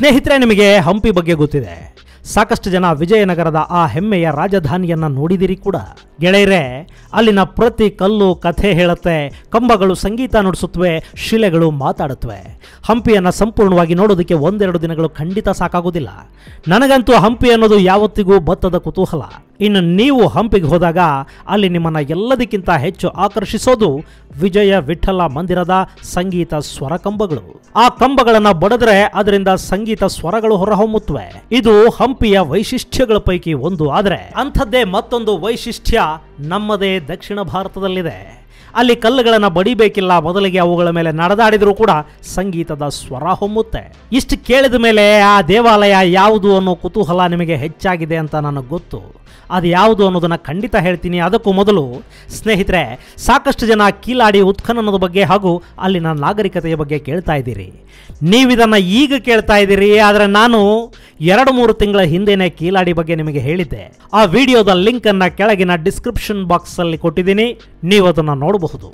ಸ್ನೇಹಿತರೆ ನಿಮಗೆ ಹಂಪಿ ಬಗ್ಗೆ ಗೊತ್ತಿದೆ ಸಾಕಷ್ಟು ಜನ ವಿಜಯನಗರದ ಆ ಹೆಮ್ಮೆಯ ರಾಜಧಾನಿಯನ್ನ ನೋಡಿದಿರಿ ಕೂಡ ಗೆಳೆಯರೆ ಅಲ್ಲಿನ ಪ್ರತಿ ಕಲ್ಲು ಕಥೆ ಹೇಳುತ್ತೆ ಕಂಬಗಳು ಸಂಗೀತ ನುಡಿಸುತ್ತವೆ ಶಿಲೆಗಳು ಮಾತಾಡುತ್ತವೆ ಹಂಪಿಯನ್ನು ಸಂಪೂರ್ಣವಾಗಿ ನೋಡೋದಕ್ಕೆ ಒಂದೆರಡು ದಿನಗಳು ಖಂಡಿತ ಸಾಕಾಗೋದಿಲ್ಲ ನನಗಂತೂ ಹಂಪಿ ಅನ್ನೋದು ಯಾವತ್ತಿಗೂ ಭತ್ತದ ಕುತೂಹಲ ಇನ್ನು ನೀವು ಹಂಪಿಗೆ ಹೋದಾಗ ಅಲ್ಲಿ ನಿಮ್ಮನ್ನು ಎಲ್ಲದಕ್ಕಿಂತ ಹೆಚ್ಚು ಆಕರ್ಷಿಸೋದು ವಿಜಯ ವಿಠಲ ಮಂದಿರದ ಸಂಗೀತ ಸ್ವರ ಕಂಬಗಳು ಆ ಕಂಬಗಳನ್ನು ಬಡಿದ್ರೆ ಅದರಿಂದ ಸಂಗೀತ ಸ್ವರಗಳು ಹೊರಹೊಮ್ಮುತ್ತವೆ ಇದು ಹಂಪಿಯ ವೈಶಿಷ್ಟ್ಯಗಳ ಪೈಕಿ ಒಂದು ಆದರೆ ಅಂಥದ್ದೇ ಮತ್ತೊಂದು ವೈಶಿಷ್ಟ್ಯ ನಮ್ಮದೇ ದಕ್ಷಿಣ ಭಾರತದಲ್ಲಿದೆ ಅಲ್ಲಿ ಕಲ್ಲುಗಳನ್ನು ಬಡಿಬೇಕಿಲ್ಲ ಬದಲಿಗೆ ಅವುಗಳ ಮೇಲೆ ನಡೆದಾಡಿದರೂ ಕೂಡ ಸಂಗೀತದ ಸ್ವರ ಹೊಮ್ಮುತ್ತೆ ಇಷ್ಟು ಕೇಳಿದ ಮೇಲೆ ಆ ದೇವಾಲಯ ಯಾವುದು ಅನ್ನೋ ಕುತೂಹಲ ನಿಮಗೆ ಹೆಚ್ಚಾಗಿದೆ ಅಂತ ನನಗೆ ಗೊತ್ತು ಅದು ಯಾವುದು ಅನ್ನೋದನ್ನು ಖಂಡಿತ ಹೇಳ್ತೀನಿ ಅದಕ್ಕೂ ಮೊದಲು ಸ್ನೇಹಿತರೆ ಸಾಕಷ್ಟು ಜನ ಕೀಲಾಡಿ ಉತ್ಖನನದ ಬಗ್ಗೆ ಹಾಗೂ ಅಲ್ಲಿನ ನಾಗರಿಕತೆಯ ಬಗ್ಗೆ ಕೇಳ್ತಾ ಇದ್ದೀರಿ ನೀವಿದನ್ನು ಈಗ ಕೇಳ್ತಾ ಇದ್ದೀರಿ ಆದರೆ ನಾನು ಎರಡು ಮೂರು ತಿಂಗಳ ಹಿಂದೆನೇ ಕೀಲಾಡಿ ಬಗ್ಗೆ ನಿಮಗೆ ಹೇಳಿದ್ದೆ ಆ ವಿಡಿಯೋದ ಲಿಂಕ್ ಅನ್ನ ಕೆಳಗಿನ ಡಿಸ್ಕ್ರಿಪ್ಷನ್ ಬಾಕ್ಸ್ ಅಲ್ಲಿ ಕೊಟ್ಟಿದ್ದೀನಿ ನೀವು ಅದನ್ನು ನೋಡಬಹುದು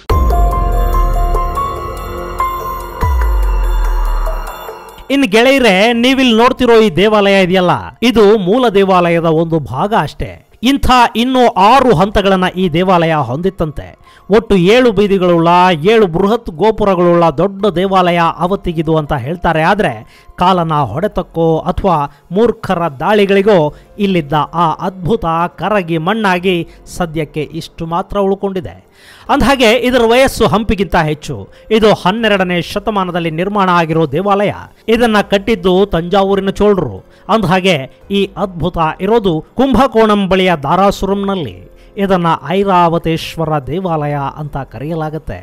ಇನ್ನು ಗೆಳೆಯರೆ ನೀವಿಲ್ಲಿ ನೋಡ್ತಿರೋ ಈ ದೇವಾಲಯ ಇದೆಯಲ್ಲ ಇದು ಮೂಲ ದೇವಾಲಯದ ಒಂದು ಭಾಗ ಅಷ್ಟೇ ಇಂಥ ಇನ್ನೂ ಆರು ಹಂತಗಳನ್ನ ಈ ದೇವಾಲಯ ಹೊಂದಿತ್ತಂತೆ ಒಟ್ಟು ಏಳು ಬೀದಿಗಳುಳ್ಳ ಏಳು ಬೃಹತ್ ಗೋಪುರಗಳುಳ್ಳ ದೊಡ್ಡ ದೇವಾಲಯ ಅವತ್ತಿಗಿದು ಅಂತ ಹೇಳ್ತಾರೆ ಆದರೆ ಕಾಲನ ಹೊಡೆತಕ್ಕೋ ಅಥವಾ ಮೂರ್ಖರ ದಾಳಿಗಳಿಗೋ ಇಲ್ಲಿದ್ದ ಆ ಅದ್ಭುತ ಕರಗಿ ಮಣ್ಣಾಗಿ ಸದ್ಯಕ್ಕೆ ಇಷ್ಟು ಮಾತ್ರ ಉಳ್ಕೊಂಡಿದೆ ಅಂದಹಾಗೆ ಇದರ ವಯಸ್ಸು ಹಂಪಿಗಿಂತ ಹೆಚ್ಚು ಇದು ಹನ್ನೆರಡನೇ ಶತಮಾನದಲ್ಲಿ ನಿರ್ಮಾಣ ಆಗಿರೋ ದೇವಾಲಯ ಇದನ್ನ ಕಟ್ಟಿದ್ದು ತಂಜಾವೂರಿನ ಚೋಳರು ಅಂದಹಾಗೆ ಈ ಅದ್ಭುತ ಇರೋದು ಕುಂಭಕೋಣಂ ಬಳಿಯ ದಾರಾಸುರಂನಲ್ಲಿ ಇದನ್ನ ಐರಾವತೇಶ್ವರ ದೇವಾಲಯ ಅಂತ ಕರೆಯಲಾಗುತ್ತೆ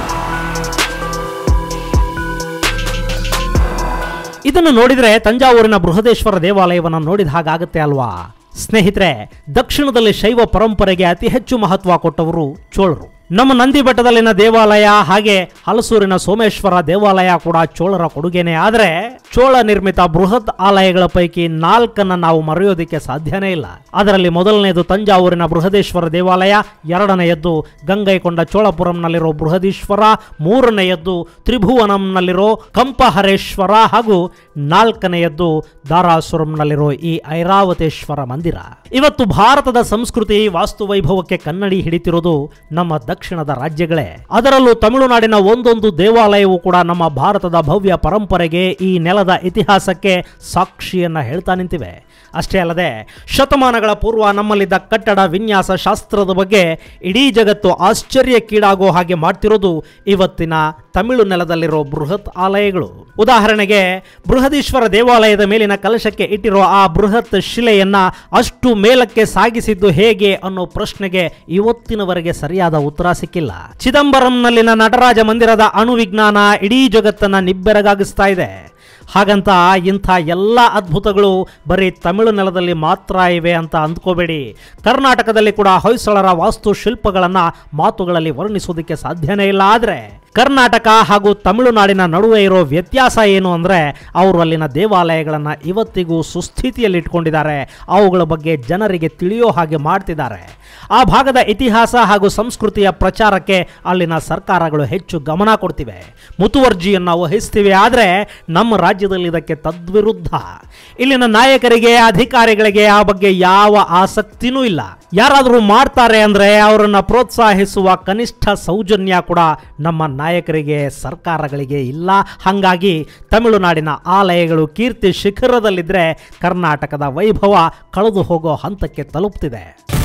ಇದನ್ನು ನೋಡಿದರೆ ತಂಜಾವೂರಿನ ಬೃಹದೇಶ್ವರ ದೇವಾಲಯವನ್ನು ನೋಡಿದ ಹಾಗಾಗುತ್ತೆ ಅಲ್ವಾ ಸ್ನೇಹಿತರೆ ದಕ್ಷಿಣದಲ್ಲಿ ಶೈವ ಪರಂಪರೆಗೆ ಅತಿ ಹೆಚ್ಚು ಮಹತ್ವ ಕೊಟ್ಟವರು ಚೋಳರು ನಮ್ಮ ನಂದಿ ಬೆಟ್ಟದಲ್ಲಿನ ದೇವಾಲಯ ಹಾಗೆ ಹಲಸೂರಿನ ಸೋಮೇಶ್ವರ ದೇವಾಲಯ ಕೂಡ ಚೋಳರ ಕೊಡುಗೆನೆ ಆದರೆ ಚೋಳ ನಿರ್ಮಿತ ಬೃಹತ್ ಆಲಯಗಳ ಪೈಕಿ ನಾಲ್ಕನ್ನ ನಾವು ಮರೆಯೋದಕ್ಕೆ ಸಾಧ್ಯನೇ ಇಲ್ಲ ಅದರಲ್ಲಿ ಮೊದಲನೆಯದು ತಂಜಾವೂರಿನ ಬೃಹದೇಶ್ವರ ದೇವಾಲಯ ಎರಡನೆಯದ್ದು ಗಂಗೈಕೊಂಡ ಚೋಳಪುರಂನಲ್ಲಿರೋ ಬೃಹದೀಶ್ವರ ಮೂರನೆಯದ್ದು ತ್ರಿಭುವನಂನಲ್ಲಿರೋ ಕಂಪಹರೇಶ್ವರ ಹಾಗೂ ನಾಲ್ಕನೆಯದ್ದು ದಾರಾಸುರಂನಲ್ಲಿರೋ ಈ ಐರಾವತೇಶ್ವರ ಮಂದಿರ ಇವತ್ತು ಭಾರತದ ಸಂಸ್ಕೃತಿ ವಾಸ್ತುವೈಭವಕ್ಕೆ ಕನ್ನಡಿ ಹಿಡಿತಿರೋದು ನಮ್ಮ ದಕ್ಷಿಣದ ರಾಜ್ಯಗಳೇ ಅದರಲ್ಲೂ ತಮಿಳುನಾಡಿನ ಒಂದೊಂದು ದೇವಾಲಯವು ಕೂಡ ನಮ್ಮ ಭಾರತದ ಭವ್ಯ ಪರಂಪರೆಗೆ ಈ ನೆಲದ ಇತಿಹಾಸಕ್ಕೆ ಸಾಕ್ಷಿಯನ್ನ ಹೇಳ್ತಾ ನಿಂತಿವೆ ಅಷ್ಟೇ ಅಲ್ಲದೆ ಶತಮಾನಗಳ ಪೂರ್ವ ನಮ್ಮಲ್ಲಿದ್ದ ಕಟ್ಟಡ ವಿನ್ಯಾಸ ಶಾಸ್ತ್ರದ ಬಗ್ಗೆ ಇಡೀ ಜಗತ್ತು ಆಶ್ಚರ್ಯಕ್ಕೀಡಾಗೋ ಹಾಗೆ ಮಾಡ್ತಿರೋದು ಇವತ್ತಿನ ತಮಿಳು ನೆಲದಲ್ಲಿರೋ ಬೃಹತ್ ಆಲಯಗಳು ಉದಾಹರಣೆಗೆ ಬೃಹದೀಶ್ವರ ದೇವಾಲಯದ ಮೇಲಿನ ಕಲಶಕ್ಕೆ ಇಟ್ಟಿರೋ ಆ ಬೃಹತ್ ಶಿಲೆಯನ್ನ ಅಷ್ಟು ಮೇಲಕ್ಕೆ ಸಾಗಿಸಿದ್ದು ಹೇಗೆ ಅನ್ನೋ ಪ್ರಶ್ನೆಗೆ ಇವತ್ತಿನವರೆಗೆ ಸರಿಯಾದ ಉತ್ತರ ಸಿಕ್ಕಿಲ್ಲ ಚಿದಂಬರಂನಲ್ಲಿನ ನಟರಾಜ ಮಂದಿರದ ಅಣುವಿಜ್ಞಾನ ಇಡೀ ಜಗತ್ತನ್ನ ನಿಬ್ಬೆರಗಾಗಿಸ್ತಾ ಇದೆ ಹಾಗಂತ ಇಂಥ ಎಲ್ಲ ಅದ್ಭುತಗಳು ಬರೀ ತಮಿಳು ನೆಲದಲ್ಲಿ ಮಾತ್ರ ಇವೆ ಅಂತ ಅಂದ್ಕೋಬೇಡಿ ಕರ್ನಾಟಕದಲ್ಲಿ ಕೂಡ ಹೊಯ್ಸಳರ ವಾಸ್ತುಶಿಲ್ಪಗಳನ್ನು ಮಾತುಗಳಲ್ಲಿ ವರ್ಣಿಸೋದಕ್ಕೆ ಸಾಧ್ಯನೇ ಇಲ್ಲ ಆದರೆ ಕರ್ನಾಟಕ ಹಾಗೂ ತಮಿಳುನಾಡಿನ ನಡುವೆ ಇರೋ ವ್ಯತ್ಯಾಸ ಏನು ಅಂದರೆ ಅವರು ಅಲ್ಲಿನ ದೇವಾಲಯಗಳನ್ನು ಇವತ್ತಿಗೂ ಸುಸ್ಥಿತಿಯಲ್ಲಿ ಇಟ್ಕೊಂಡಿದ್ದಾರೆ ಅವುಗಳ ಬಗ್ಗೆ ಜನರಿಗೆ ತಿಳಿಯೋ ಹಾಗೆ ಮಾಡ್ತಿದ್ದಾರೆ ಆ ಭಾಗದ ಇತಿಹಾಸ ಹಾಗೂ ಸಂಸ್ಕೃತಿಯ ಪ್ರಚಾರಕ್ಕೆ ಅಲ್ಲಿನ ಸರ್ಕಾರಗಳು ಹೆಚ್ಚು ಗಮನ ಕೊಡ್ತಿವೆ ಮುತುವರ್ಜಿಯನ್ನು ವಹಿಸ್ತಿವೆ ಆದರೆ ನಮ್ಮ ರಾಜ್ಯದಲ್ಲಿ ಇದಕ್ಕೆ ತದ್ವಿರುದ್ಧ ಇಲ್ಲಿನ ನಾಯಕರಿಗೆ ಅಧಿಕಾರಿಗಳಿಗೆ ಆ ಬಗ್ಗೆ ಯಾವ ಆಸಕ್ತಿನೂ ಇಲ್ಲ ಯಾರಾದರೂ ಮಾಡ್ತಾರೆ ಅಂದರೆ ಅವರನ್ನ ಪ್ರೋತ್ಸಾಹಿಸುವ ಕನಿಷ್ಠ ಸೌಜನ್ಯ ಕೂಡ ನಮ್ಮ ನಾಯಕರಿಗೆ ಸರ್ಕಾರಗಳಿಗೆ ಇಲ್ಲ ಹಾಗಾಗಿ ತಮಿಳುನಾಡಿನ ಆಲಯಗಳು ಕೀರ್ತಿ ಶಿಖರದಲ್ಲಿದ್ದರೆ ಕರ್ನಾಟಕದ ವೈಭವ ಕಳೆದು ಹೋಗೋ ಹಂತಕ್ಕೆ ತಲುಪ್ತಿದೆ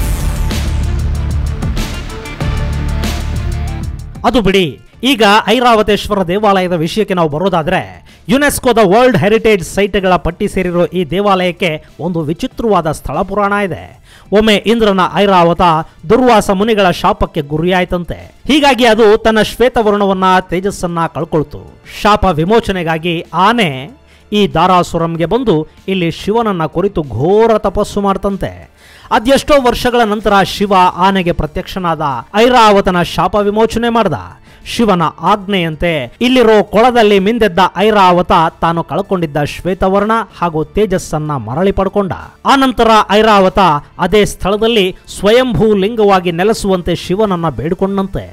ಅದು ಬಿಡಿ ಈಗ ಐರಾವತೇಶ್ವರ ದೇವಾಲಯದ ವಿಷಯಕ್ಕೆ ನಾವು ಬರೋದಾದ್ರೆ ಯುನೆಸ್ಕೋದ ವರ್ಲ್ಡ್ ಹೆರಿಟೇಜ್ ಸೈಟ್ಗಳ ಪಟ್ಟಿ ಸೇರಿರೋ ಈ ದೇವಾಲಯಕ್ಕೆ ಒಂದು ವಿಚಿತ್ರವಾದ ಸ್ಥಳ ಪುರಾಣ ಇದೆ ಒಮ್ಮೆ ಇಂದ್ರನ ಐರಾವತ ದುರ್ವಾಸ ಮುನಿಗಳ ಶಾಪಕ್ಕೆ ಗುರಿಯಾಯ್ತಂತೆ ಹೀಗಾಗಿ ಅದು ತನ್ನ ಶ್ವೇತವರ್ಣವನ್ನ ತೇಜಸ್ಸನ್ನ ಕಳ್ಕೊಳ್ತು ಶಾಪ ವಿಮೋಚನೆಗಾಗಿ ಆನೆ ಈ ದಾರಾಸುರಂಗೆ ಬಂದು ಇಲ್ಲಿ ಶಿವನನ್ನ ಕುರಿತು ಘೋರ ತಪಸ್ಸು ಮಾಡ್ತಂತೆ ಅದೆಷ್ಟೋ ವರ್ಷಗಳ ನಂತರ ಶಿವ ಆನೆಗೆ ಪ್ರತ್ಯಕ್ಷನಾದ ಐರಾವತನ ಶಾಪ ವಿಮೋಚನೆ ಮಾಡ್ದ ಶಿವನ ಆಜ್ಞೆಯಂತೆ ಇಲ್ಲಿರೋ ಕೊಳದಲ್ಲಿ ಮಿಂದೆದ್ದ ಐರಾವತ ತಾನು ಕಳ್ಕೊಂಡಿದ್ದ ಶ್ವೇತವರ್ಣ ಹಾಗೂ ತೇಜಸ್ಸನ್ನ ಮರಳಿ ಪಡ್ಕೊಂಡ ಆನಂತರ ಐರಾವತ ಅದೇ ಸ್ಥಳದಲ್ಲಿ ಸ್ವಯಂಭೂ ಲಿಂಗವಾಗಿ ನೆಲೆಸುವಂತೆ ಶಿವನನ್ನ ಬೇಡಿಕೊಂಡಂತೆ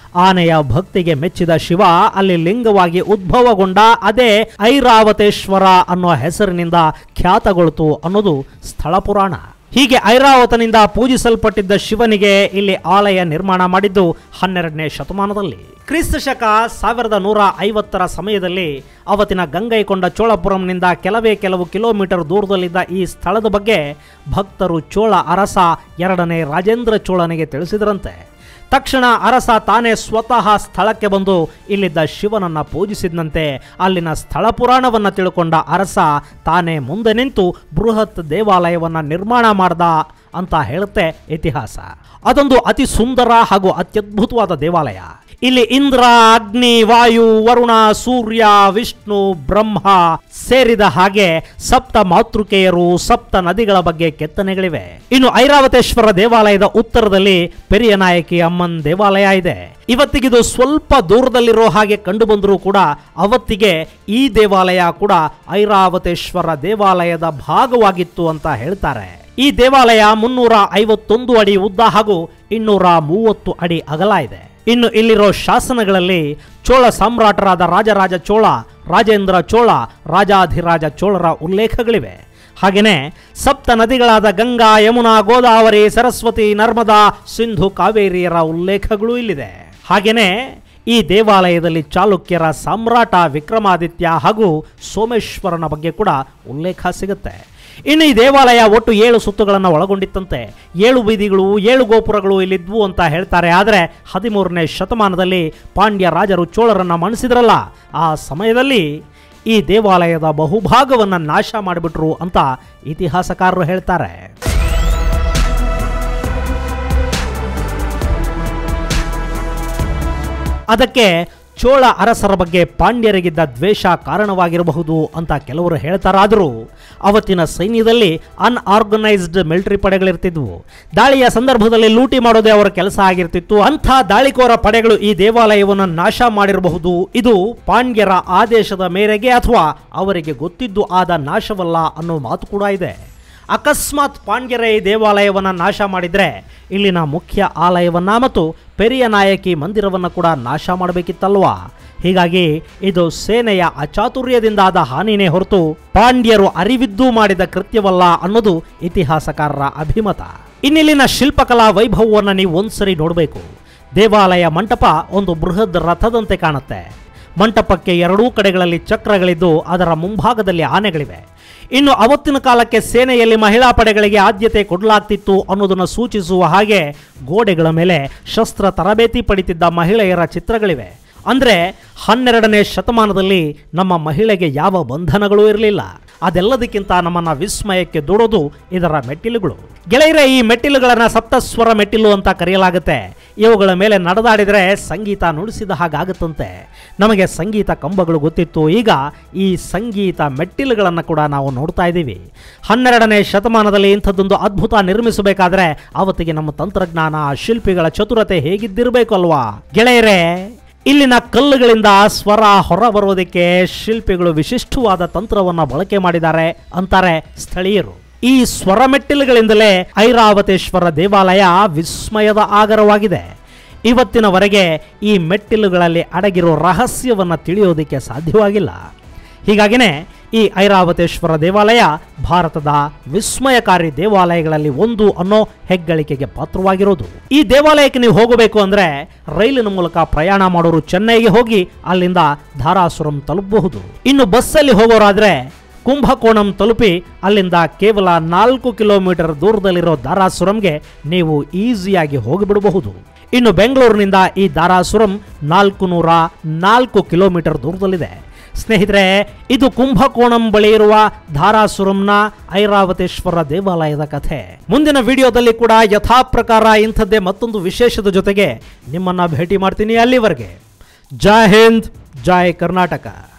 ಆನೆಯ ಭಕ್ತಿಗೆ ಮೆಚ್ಚಿದ ಶಿವ ಅಲ್ಲಿ ಲಿಂಗವಾಗಿ ಉದ್ಭವಗೊಂಡ ಅದೇ ಐರಾವತೇಶ್ವರ ಅನ್ನೋ ಹೆಸರಿನಿಂದ ಖ್ಯಾತಗೊಳ್ತು ಅನ್ನೋದು ಸ್ಥಳ ಪುರಾಣ ಹೀಗೆ ಐರಾವತನಿಂದ ಪೂಜಿಸಲ್ಪಟ್ಟಿದ್ದ ಶಿವನಿಗೆ ಇಲ್ಲಿ ಆಲಯ ನಿರ್ಮಾಣ ಮಾಡಿದ್ದು ಹನ್ನೆರಡನೇ ಶತಮಾನದಲ್ಲಿ ಕ್ರಿಸ್ತ ಶಕ ಸಾವಿರದ ನೂರ ಐವತ್ತರ ಸಮಯದಲ್ಲಿ ಅವತ್ತಿನ ಗಂಗೈಕೊಂಡ ಚೋಳಪುರಂನಿಂದ ಕೆಲವೇ ಕೆಲವು ಕಿಲೋಮೀಟರ್ ದೂರದಲ್ಲಿದ್ದ ಈ ಸ್ಥಳದ ಬಗ್ಗೆ ಭಕ್ತರು ಚೋಳ ಅರಸ ಎರಡನೇ ರಾಜೇಂದ್ರ ಚೋಳನಿಗೆ ತಿಳಿಸಿದರಂತೆ ತಕ್ಷಣ ಅರಸ ತಾನೇ ಸ್ವತಃ ಸ್ಥಳಕ್ಕೆ ಬಂದು ಇಲ್ಲಿದ್ದ ಶಿವನನ್ನ ಪೂಜಿಸಿದಂತೆ ಅಲ್ಲಿನ ಸ್ಥಳ ಪುರಾಣವನ್ನ ತಿಳ್ಕೊಂಡ ಅರಸ ತಾನೇ ಮುಂದೆ ನಿಂತು ಬೃಹತ್ ದೇವಾಲಯವನ್ನ ನಿರ್ಮಾಣ ಮಾಡ್ದ ಅಂತ ಹೇಳುತ್ತೆ ಇತಿಹಾಸ ಅದೊಂದು ಅತಿ ಸುಂದರ ಹಾಗೂ ಅತ್ಯದ್ಭುತವಾದ ದೇವಾಲಯ ಇಲ್ಲಿ ಇಂದ್ರ ಅಗ್ನಿ ವಾಯು ವರುಣ ಸೂರ್ಯ ವಿಷ್ಣು ಬ್ರಹ್ಮ ಸೇರಿದ ಹಾಗೆ ಸಪ್ತ ಮಾತೃಕೆಯರು ಸಪ್ತ ನದಿಗಳ ಬಗ್ಗೆ ಕೆತ್ತನೆಗಳಿವೆ ಇನ್ನು ಐರಾವತೇಶ್ವರ ದೇವಾಲಯದ ಉತ್ತರದಲ್ಲಿ ಪೆರಿಯ ನಾಯಕಿ ಅಮ್ಮನ್ ದೇವಾಲಯ ಇದೆ ಇವತ್ತಿಗಿದು ಸ್ವಲ್ಪ ದೂರದಲ್ಲಿರೋ ಹಾಗೆ ಕಂಡು ಬಂದರೂ ಕೂಡ ಅವತ್ತಿಗೆ ಈ ದೇವಾಲಯ ಕೂಡ ಐರಾವತೇಶ್ವರ ದೇವಾಲಯದ ಭಾಗವಾಗಿತ್ತು ಅಂತ ಹೇಳ್ತಾರೆ ಈ ದೇವಾಲಯ ಮುನ್ನೂರ ಐವತ್ತೊಂದು ಅಡಿ ಉದ್ದ ಹಾಗೂ ಇನ್ನೂರ ಮೂವತ್ತು ಅಡಿ ಅಗಲ ಇದೆ ಇನ್ನು ಇಲ್ಲಿರೋ ಶಾಸನಗಳಲ್ಲಿ ಚೋಳ ಸಾಮ್ರಾಟರಾದ ರಾಜರಾಜ ಚೋಳ ರಾಜೇಂದ್ರ ಚೋಳ ರಾಜಾಧಿರಾಜ ಚೋಳರ ಉಲ್ಲೇಖಗಳಿವೆ ಹಾಗೆಯೇ ಸಪ್ತ ನದಿಗಳಾದ ಗಂಗಾ ಯಮುನಾ ಗೋದಾವರಿ ಸರಸ್ವತಿ ನರ್ಮದಾ ಸಿಂಧು ಕಾವೇರಿಯರ ಉಲ್ಲೇಖಗಳು ಇಲ್ಲಿದೆ ಹಾಗೆಯೇ ಈ ದೇವಾಲಯದಲ್ಲಿ ಚಾಲುಕ್ಯರ ಸಾಮ್ರಾಟ ವಿಕ್ರಮಾದಿತ್ಯ ಹಾಗೂ ಸೋಮೇಶ್ವರನ ಬಗ್ಗೆ ಕೂಡ ಉಲ್ಲೇಖ ಸಿಗುತ್ತೆ ಇನ್ನು ಈ ದೇವಾಲಯ ಒಟ್ಟು ಏಳು ಸುತ್ತುಗಳನ್ನು ಒಳಗೊಂಡಿತ್ತಂತೆ ಏಳು ಬೀದಿಗಳು ಏಳು ಗೋಪುರಗಳು ಇಲ್ಲಿದ್ವು ಅಂತ ಹೇಳ್ತಾರೆ ಆದರೆ ಹದಿಮೂರನೇ ಶತಮಾನದಲ್ಲಿ ಪಾಂಡ್ಯ ರಾಜರು ಚೋಳರನ್ನ ಮಣಿಸಿದ್ರಲ್ಲ ಆ ಸಮಯದಲ್ಲಿ ಈ ದೇವಾಲಯದ ಬಹುಭಾಗವನ್ನು ನಾಶ ಮಾಡಿಬಿಟ್ರು ಅಂತ ಇತಿಹಾಸಕಾರರು ಹೇಳ್ತಾರೆ ಅದಕ್ಕೆ ಚೋಳ ಅರಸರ ಬಗ್ಗೆ ಪಾಂಡ್ಯರಿಗಿದ್ದ ದ್ವೇಷ ಕಾರಣವಾಗಿರಬಹುದು ಅಂತ ಕೆಲವರು ಹೇಳ್ತಾರಾದರೂ ಅವತ್ತಿನ ಸೈನ್ಯದಲ್ಲಿ ಅನ್ಆರ್ಗನೈಸ್ಡ್ ಮಿಲಿಟರಿ ಪಡೆಗಳಿರ್ತಿದ್ವು ದಾಳಿಯ ಸಂದರ್ಭದಲ್ಲಿ ಲೂಟಿ ಮಾಡೋದೇ ಅವರ ಕೆಲಸ ಆಗಿರ್ತಿತ್ತು ಅಂಥ ದಾಳಿಕೋರ ಪಡೆಗಳು ಈ ದೇವಾಲಯವನ್ನು ನಾಶ ಮಾಡಿರಬಹುದು ಇದು ಪಾಂಡ್ಯರ ಆದೇಶದ ಮೇರೆಗೆ ಅಥವಾ ಅವರಿಗೆ ಗೊತ್ತಿದ್ದು ಆದ ನಾಶವಲ್ಲ ಅನ್ನೋ ಮಾತು ಕೂಡ ಇದೆ ಅಕಸ್ಮಾತ್ ಪಾಂಡ್ಯರೇ ಈ ದೇವಾಲಯವನ್ನು ನಾಶ ಮಾಡಿದರೆ ಇಲ್ಲಿನ ಮುಖ್ಯ ಆಲಯವನ್ನ ಮತ್ತು ಪೆರಿಯ ನಾಯಕಿ ಮಂದಿರವನ್ನು ಕೂಡ ನಾಶ ಮಾಡಬೇಕಿತ್ತಲ್ವಾ ಹೀಗಾಗಿ ಇದು ಸೇನೆಯ ಅಚಾತುರ್ಯದಿಂದಾದ ಹಾನಿನೇ ಹೊರತು ಪಾಂಡ್ಯರು ಅರಿವಿದ್ದು ಮಾಡಿದ ಕೃತ್ಯವಲ್ಲ ಅನ್ನೋದು ಇತಿಹಾಸಕಾರರ ಅಭಿಮತ ಇನ್ನಿಲ್ಲಿನ ಶಿಲ್ಪಕಲಾ ವೈಭವವನ್ನು ನೀವು ಒಂದ್ಸರಿ ನೋಡಬೇಕು ದೇವಾಲಯ ಮಂಟಪ ಒಂದು ಬೃಹತ್ ರಥದಂತೆ ಕಾಣುತ್ತೆ ಮಂಟಪಕ್ಕೆ ಎರಡೂ ಕಡೆಗಳಲ್ಲಿ ಚಕ್ರಗಳಿದ್ದು ಅದರ ಮುಂಭಾಗದಲ್ಲಿ ಆನೆಗಳಿವೆ ಇನ್ನು ಅವತ್ತಿನ ಕಾಲಕ್ಕೆ ಸೇನೆಯಲ್ಲಿ ಮಹಿಳಾ ಪಡೆಗಳಿಗೆ ಆದ್ಯತೆ ಕೊಡಲಾಗ್ತಿತ್ತು ಅನ್ನೋದನ್ನು ಸೂಚಿಸುವ ಹಾಗೆ ಗೋಡೆಗಳ ಮೇಲೆ ಶಸ್ತ್ರ ತರಬೇತಿ ಪಡಿತಿದ್ದ ಮಹಿಳೆಯರ ಚಿತ್ರಗಳಿವೆ ಅಂದರೆ ಹನ್ನೆರಡನೇ ಶತಮಾನದಲ್ಲಿ ನಮ್ಮ ಮಹಿಳೆಗೆ ಯಾವ ಬಂಧನಗಳೂ ಇರಲಿಲ್ಲ ಅದೆಲ್ಲದಕ್ಕಿಂತ ನಮ್ಮನ್ನ ವಿಸ್ಮಯಕ್ಕೆ ದೂಡೋದು ಇದರ ಮೆಟ್ಟಿಲುಗಳು ಗೆಳೆಯರೆ ಈ ಮೆಟ್ಟಿಲುಗಳನ್ನ ಸಪ್ತಸ್ವರ ಮೆಟ್ಟಿಲು ಅಂತ ಕರೆಯಲಾಗುತ್ತೆ ಇವುಗಳ ಮೇಲೆ ನಡೆದಾಡಿದರೆ ಸಂಗೀತ ನುಡಿಸಿದ ಹಾಗಾಗುತ್ತಂತೆ ನಮಗೆ ಸಂಗೀತ ಕಂಬಗಳು ಗೊತ್ತಿತ್ತು ಈಗ ಈ ಸಂಗೀತ ಮೆಟ್ಟಿಲುಗಳನ್ನು ಕೂಡ ನಾವು ನೋಡ್ತಾ ಇದ್ದೀವಿ ಹನ್ನೆರಡನೇ ಶತಮಾನದಲ್ಲಿ ಇಂಥದ್ದೊಂದು ಅದ್ಭುತ ನಿರ್ಮಿಸಬೇಕಾದ್ರೆ ಅವತ್ತಿಗೆ ನಮ್ಮ ತಂತ್ರಜ್ಞಾನ ಶಿಲ್ಪಿಗಳ ಚತುರತೆ ಹೇಗಿದ್ದಿರಬೇಕು ಅಲ್ವಾ ಗೆಳೆಯರೇ ಇಲ್ಲಿನ ಕಲ್ಲುಗಳಿಂದ ಸ್ವರ ಹೊರ ಬರೋದಕ್ಕೆ ಶಿಲ್ಪಿಗಳು ವಿಶಿಷ್ಟವಾದ ತಂತ್ರವನ್ನು ಬಳಕೆ ಮಾಡಿದ್ದಾರೆ ಅಂತಾರೆ ಸ್ಥಳೀಯರು ಈ ಸ್ವರ ಮೆಟ್ಟಿಲುಗಳಿಂದಲೇ ಐರಾವತೇಶ್ವರ ದೇವಾಲಯ ವಿಸ್ಮಯದ ಆಗರವಾಗಿದೆ ಇವತ್ತಿನವರೆಗೆ ಈ ಮೆಟ್ಟಿಲುಗಳಲ್ಲಿ ಅಡಗಿರೋ ರಹಸ್ಯವನ್ನು ತಿಳಿಯೋದಕ್ಕೆ ಸಾಧ್ಯವಾಗಿಲ್ಲ ಹೀಗಾಗಿನೇ ಈ ಐರಾವತೇಶ್ವರ ದೇವಾಲಯ ಭಾರತದ ವಿಸ್ಮಯಕಾರಿ ದೇವಾಲಯಗಳಲ್ಲಿ ಒಂದು ಅನ್ನೋ ಹೆಗ್ಗಳಿಕೆಗೆ ಪಾತ್ರವಾಗಿರೋದು ಈ ದೇವಾಲಯಕ್ಕೆ ನೀವು ಹೋಗಬೇಕು ಅಂದ್ರೆ ರೈಲಿನ ಮೂಲಕ ಪ್ರಯಾಣ ಮಾಡೋರು ಚೆನ್ನೈಗೆ ಹೋಗಿ ಅಲ್ಲಿಂದ ಧಾರಾಸುರಂ ತಲುಪಬಹುದು ಇನ್ನು ಬಸ್ಸಲ್ಲಿ ಹೋಗೋರಾದ್ರೆ ಕುಂಭಕೋಣಂ ತಲುಪಿ ಅಲ್ಲಿಂದ ಕೇವಲ ನಾಲ್ಕು ಕಿಲೋಮೀಟರ್ ದೂರದಲ್ಲಿರೋ ದಾರಾಸುರಂಗೆ ನೀವು ಈಸಿಯಾಗಿ ಹೋಗಿಬಿಡಬಹುದು ಇನ್ನು ಬೆಂಗಳೂರಿನಿಂದ ಈ ದಾರಾಸುರಂ ನಾಲ್ಕು ನೂರ ನಾಲ್ಕು ಕಿಲೋಮೀಟರ್ ದೂರದಲ್ಲಿದೆ ಸ್ನೇಹಿತರೆ ಇದು ಕುಂಭಕೋಣಂ ಬಳಿ ಇರುವ ಧಾರಾಸುರಂನ ಐರಾವತೇಶ್ವರ ದೇವಾಲಯದ ಕಥೆ ಮುಂದಿನ ವಿಡಿಯೋದಲ್ಲಿ ಕೂಡ ಯಥಾ ಪ್ರಕಾರ ಇಂಥದ್ದೇ ಮತ್ತೊಂದು ವಿಶೇಷದ ಜೊತೆಗೆ ನಿಮ್ಮನ್ನ ಭೇಟಿ ಮಾಡ್ತೀನಿ ಅಲ್ಲಿವರೆಗೆ ಜೈ ಹಿಂದ್ ಜೈ ಕರ್ನಾಟಕ